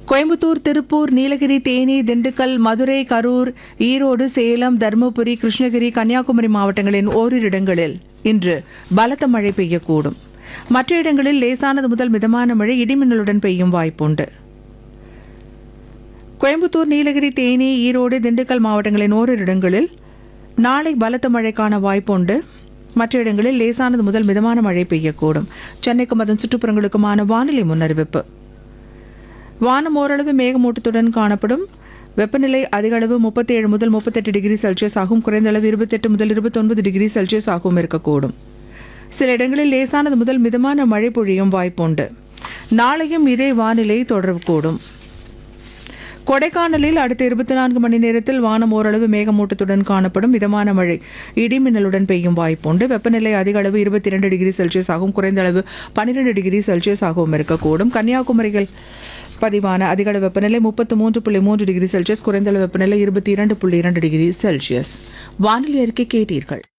கோயம்புத்தூர் திருப்பூர் நீலகிரி தேனி திண்டுக்கல் மதுரை கரூர் ஈரோடு சேலம் தருமபுரி கிருஷ்ணகிரி கன்னியாகுமரி மாவட்டங்களின் ஓரிரு இடங்களில் இன்று பலத்த மழை பெய்யக்கூடும் மற்ற இடங்களில் லேசானது முதல் மிதமான மழை இடிமின்னலுடன் பெய்யும் வாய்ப்புண்டு கோயம்புத்தூர் நீலகிரி தேனி ஈரோடு திண்டுக்கல் மாவட்டங்களின் ஓரிரு இடங்களில் நாளை பலத்த மழைக்கான வாய்ப்புண்டு மற்ற இடங்களில் லேசானது முதல் மிதமான மழை பெய்யக்கூடும் சென்னைக்கும் அதன் சுற்றுப்புறங்களுக்குமான வானிலை முன்னறிவிப்பு வானம் ஓரளவு மேகமூட்டத்துடன் காணப்படும் வெப்பநிலை அதிக அளவு முப்பத்தி ஏழு முதல் முப்பத்தெட்டு டிகிரி செல்சியஸ் ஆகும் குறைந்த அளவு இருபத்தெட்டு முதல் இருபத்தொன்பது டிகிரி செல்சியஸ் ஆகவும் இருக்கக்கூடும் சில இடங்களில் லேசானது முதல் மிதமான மழை பொழியும் வாய்ப்புண்டு நாளையும் இதே வானிலை தொடரக்கூடும் கொடைக்கானலில் அடுத்த இருபத்தி நான்கு மணி நேரத்தில் வானம் ஓரளவு மேகமூட்டத்துடன் காணப்படும் மிதமான மழை இடிமின்னலுடன் பெய்யும் வாய்ப்புண்டு வெப்பநிலை அதிக அளவு இருபத்தி இரண்டு டிகிரி செல்சியஸ் ஆகும் குறைந்த அளவு பன்னிரெண்டு டிகிரி செல்சியஸ் ஆகவும் இருக்கக்கூடும் கன்னியாகுமரியில் பதிவான அதிக அளவு வெப்பநிலை முப்பத்து மூன்று புள்ளி மூன்று டிகிரி செல்சியஸ் குறைந்த அளவு வெப்பநிலை இருபத்தி இரண்டு புள்ளி இரண்டு டிகிரி செல்சியஸ் வானிலை அறிக்கை கேட்டீர்கள்